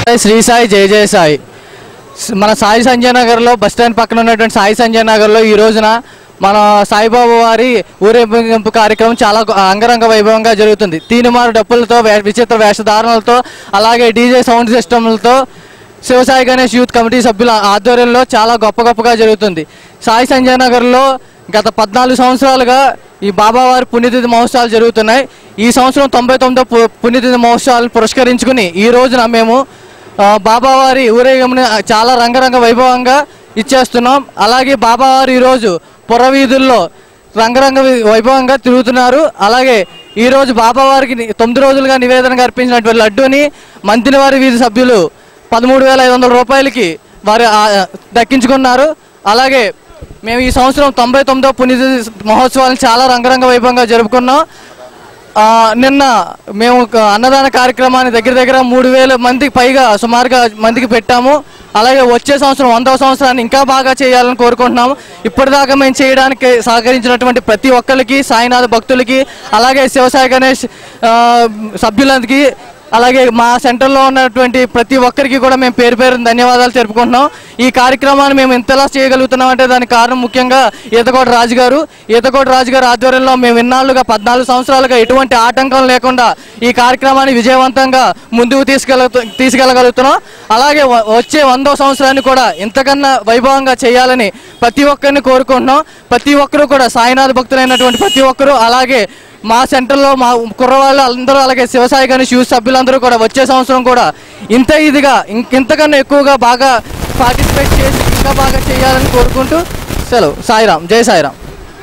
శ్రీ సాయి జయ జయ సాయి స్- మన సాయి సంజయ్ నగర్లో బస్ స్టాండ్ పక్కన ఉన్నటువంటి సాయి సంజయ్ నగర్లో ఈ రోజున మన సాయిబాబా వారి ఊరేగింపు కార్యక్రమం చాలా గొ- అంగరంగ వైభవంగా జరుగుతుంది తీనుమారు డప్పులతో వే- విచిత్ర వేషధారణలతో అలాగే డీజే సౌండ్ సిస్టమ్లతో శివసాయి గణేష్ యూత్ కమిటీ సభ్యుల ఆధ్వర్యంలో చాలా గొప్ప గొప్పగా జరుగుతుంది సాయి సంజయ్ నగర్లో గత పద్నాలుగు సంవత్సరాలుగా ఈ బాబావారి పుణ్యతిథి మహోత్సవాలు జరుగుతున్నాయి ఈ సంవత్సరం తొంభై తొమ్మిదో పు- పుణ్యతిథి మహోత్సవాలు పురస్కరించుకుని ఈ రోజున మేము ఆ, బాబావారి ఊరేగముని చాలా రంగరంగ వైభవంగా ఇచ్చేస్తున్నాం అలాగే బాబావారు ఈరోజు పురవీధుల్లో రంగరంగ వి- వైభవంగా తిరుగుతున్నారు అలాగే ఈరోజు బాబావారికి ని- తొమ్మిది రోజులుగా నివేదనగా అర్పించినటువంటి లడ్డూని మంత్రివారి వీధి సభ్యులు పదమూడు వేల ఐదు వందల రూపాయలకి వారు ఆ, దక్కించుకున్నారు అలాగే మేము ఈ సంవత్సరం తొంభై తొమ్మిదో పుణ్యతిథి మహోత్సవాలను చాలా రంగరంగ వైభవంగా జరుపుకున్నాం ఆ, నిన్న మేము ఒక అన్నదాన కార్యక్రమాన్ని దగ్గర దగ్గర మూడు వేల మందికి పైగా సుమారుగా మందికి పెట్టాము అలాగే వచ్చే సంవత్సరం వందవ సంవత్సరాన్ని ఇంకా బాగా చేయాలని కోరుకుంటున్నాము ఇప్పటిదాకా మేము చేయడానికి సహకరించినటువంటి ప్రతి ఒక్కరికి సాయినాథ భక్తులకి అలాగే శివసాయి గణేష్ ఆ, సభ్యులందరికీ అలాగే మా సెంటర్లో ఉన్నటువంటి ప్రతి ఒక్కరికి కూడా మేము పేరు పేరు ధన్యవాదాలు తెలుపుకుంటున్నాం ఈ కార్యక్రమాన్ని మేము ఇంతలా చేయగలుగుతున్నాం అంటే దానికి కారణం ముఖ్యంగా ఈతకోట రాజు గారు ఈతకోట రాజు గారు ఆధ్వర్యంలో మేము ఇన్నాళ్ళుగా పద్నాలుగు సంవత్సరాలుగా ఎటువంటి ఆటంకం లేకుండా ఈ కార్యక్రమాన్ని విజయవంతంగా ముందుకు తీసుకెళ్ళ తీసుకెళ్ళగలుగుతున్నాం అలాగే వ- వచ్చే వందో సంవత్సరాన్ని కూడా ఇంతకన్నా వైభవంగా చేయాలని ప్రతి ఒక్కరిని కోరుకుంటున్నాం ప్రతి ఒక్కరూ కూడా సాయినాథ్ భక్తులైనటువంటి ప్రతి ఒక్కరూ అలాగే మా సెంటర్లో మా కుర్రవాళ్ళు అందరూ అలాగే శివసాయి గణేష్ యూత్ సభ్యులందరూ కూడా వచ్చే సంవత్సరం కూడా ఇంత ఇదిగా ఇంకింతకన్నా ఎక్కువగా బాగా పార్టిసిపేట్ చేసి ఇంకా బాగా చేయాలని కోరుకుంటూ సెలవు సాయిరామ్ జై సాయిరామ్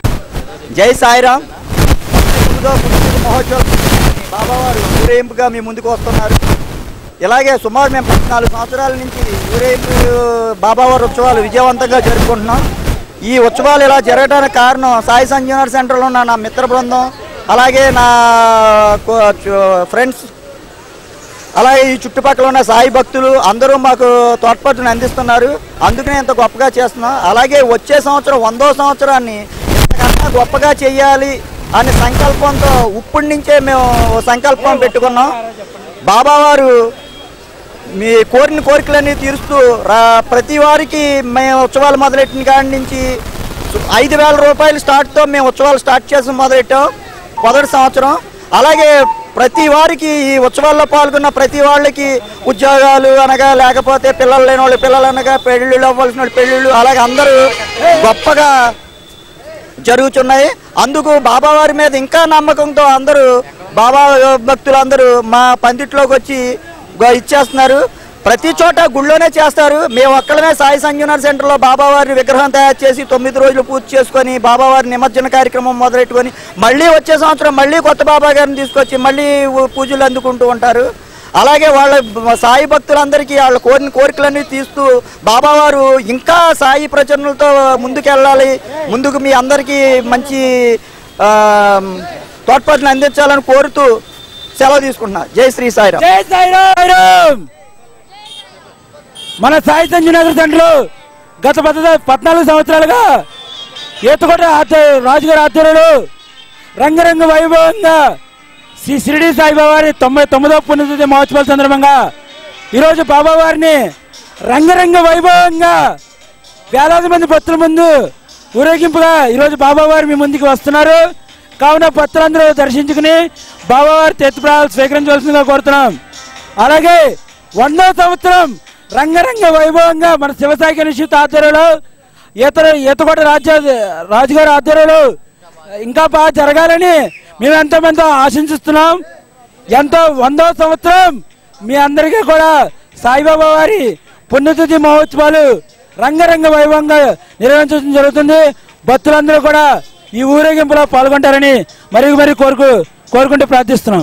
జై సాయిరామ్ తొమ్మిదో పుట్టిన మహోత్సవం బాబావారు ఊరేగింపుగా మీ ముందుకు వస్తున్నారు ఇలాగే సుమారు మేము పద్నాలుగు సంవత్సరాల నుంచి ఊరేగింపు బాబావారి ఉత్సవాలు విజయవంతంగా జరుపుకుంటున్నాం ఈ ఉత్సవాలు ఇలా జరగడానికి కారణం సాయి సంజీవనర్ సెంటర్లో ఉన్న నా మిత్ర బృందం అలాగే నా కో- చు- ఫ్రెండ్స్ అలాగే ఈ చుట్టుపక్కల ఉన్న సాయి భక్తులు అందరూ మాకు తోడ్పాటును అందిస్తున్నారు అందుకనే ఇంత గొప్పగా చేస్తున్నాం అలాగే వచ్చే సంవత్సరం వందో సంవత్సరాన్ని ఇంతకన్నా గొప్పగా చేయాలి అనే సంకల్పంతో ఇప్పటి నుంచే మేము సంకల్పం పెట్టుకున్నాం బాబావారు మీ కోరిన కోరికలన్నీ తీరుస్తూ రా- ప్రతి వారికి మేము ఉత్సవాలు మొదలెట్టిన కాడి నుంచి సు- ఐదు వేల రూపాయలు స్టార్ట్తో మేము ఉత్సవాలు స్టార్ట్ చేసి మొదలెట్టాం మొదటి సంవత్సరం అలాగే ప్రతి వారికి ఈ ఉత్సవాల్లో పాల్గొన్న ప్రతి వాళ్ళకి ఉద్యోగాలు అనగా లేకపోతే పిల్లలు లేని వాళ్ళు పిల్లలు అనగా పెళ్ళిళ్ళు అవ్వాల్సిన వాళ్ళు పెళ్ళిళ్ళు అలాగే అందరూ గొప్పగా జరుగుతున్నాయి అందుకు బాబావారి మీద ఇంకా నమ్మకంతో అందరూ బాబా భక్తులందరూ మా పందిట్లోకి వచ్చి గ- ఇచ్చేస్తున్నారు ప్రతి చోట గుళ్ళోనే చేస్తారు మేము ఒక్కడమే సాయి సంజీవనర్ సెంటర్లో బాబావారి విగ్రహం తయారు చేసి తొమ్మిది రోజులు పూజ చేసుకొని బాబావారి నిమజ్జన కార్యక్రమం మొదలెట్టుకొని మళ్ళీ వచ్చే సంవత్సరం మళ్ళీ కొత్త బాబా గారిని తీసుకొచ్చి మళ్ళీ ఊ- పూజలు అందుకుంటూ ఉంటారు అలాగే వాళ్ళ బ- సాయి భక్తులందరికీ వాళ్ళ కోరిన కోరికలన్నీ తీస్తూ బాబావారు ఇంకా సాయి ప్రచరణలతో ముందుకెళ్ళాలి ముందుకు మీ అందరికీ మంచి ఆ, తోడ్పాటును అందించాలని కోరుతూ సెలవు తీసుకుంటున్నా జై శ్రీ సాయిరామ్ జై సాయిరామ్ మన సాయి సంజయనగర్ సెంటర్ గత పద్ద పద్నాలుగు సంవత్సరాలుగా ఈతకోట ఆధ్వర్య రాజుగారి ఆధ్వర్యంలో రంగరంగ వైభవంగా శ్రీ షిరిడి సాయిబాబారి తొంభై తొమ్మిదవ పుణ్యతిథి మహోత్సవాల సందర్భంగా ఈరోజు బాబావారిని రంగరంగ వైభవంగా వేలాది మంది భక్తుల ముందు ఊరేగింపుగా ఈరోజు బాబావారు మీ ముందుకు వస్తున్నారు కావున భక్తులందరూ దర్శించుకుని బాబావారి తీర్థప్రాయాలు స్వీకరించవలసిందిగా కోరుతున్నాం అలాగే వందో సంవత్సరం రంగరంగ వైభవంగా మన శివసాయి గణేష్ ఆధ్వర్యంలో ఈత ఈతకోట రాజ్య రాజుగారి ఆధ్వర్యంలో ఇంకా బాగా జరగాలని మేము ఎంతో మంది ఆశించుస్తున్నాం ఎంతో వందో సంవత్సరం మీ అందరికీ కూడా సాయిబాబా వారి పుణ్యతిథి మహోత్సవాలు రంగరంగ వైభవంగా నిర్వహించడం జరుగుతుంది భక్తులందరూ కూడా ఈ ఊరేగింపులో పాల్గొంటారని మరి మరి కోరుకు కోరుకుంటూ ప్రార్థిస్తున్నాం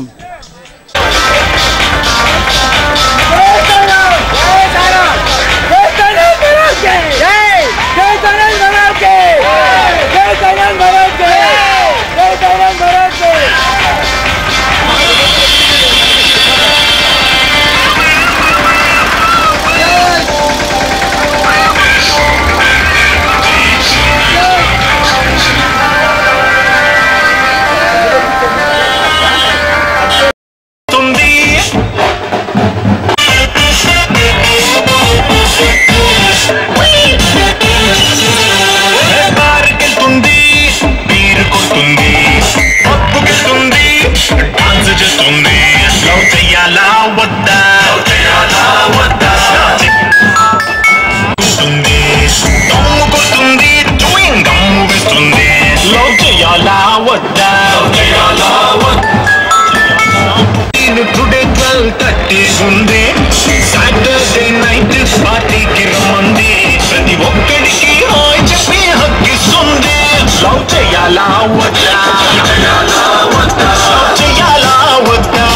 వద్దా వస్తుంది దమ్ము కొస్తుంది చూయింగ్ దమ్ము వేస్తుంది లవ్ చేయాలా వద్దా టుడే ట్వెల్వ్ థర్టీ ఉంది సాటర్డే నైట్ పార్టీకి రమ్మంది ప్రతి ఒక్కడికి హాయ్ చెప్పి హక్కిస్తుంది లవ్ చేయాలా వద్దా లవ్ చేయాలా వద్దా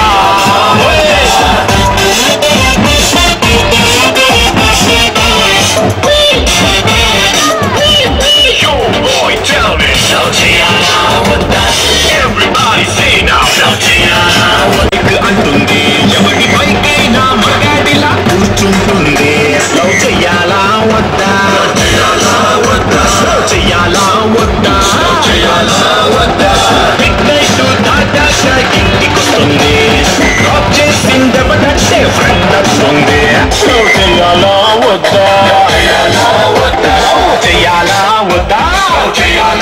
Yo, boy, tell me. Love చేయాలా వద్దా Everybody say now. Love చేయాలా వద్దా అంటుంది ఎవరి పైకైనా మగాడిలా కూర్చుంటుంది లవ్ చెయ్యాలా వద్దా లవ్ చెయ్యాలా వద్దా Big night దాటాక ఇంటికొస్తుంది డ్రాప్ చేసిందెవడంటే ఫ్రెండ్ వస్తుంది లవ్ చెయ్యాలా వద్దా చెయ్యాలా వద్దా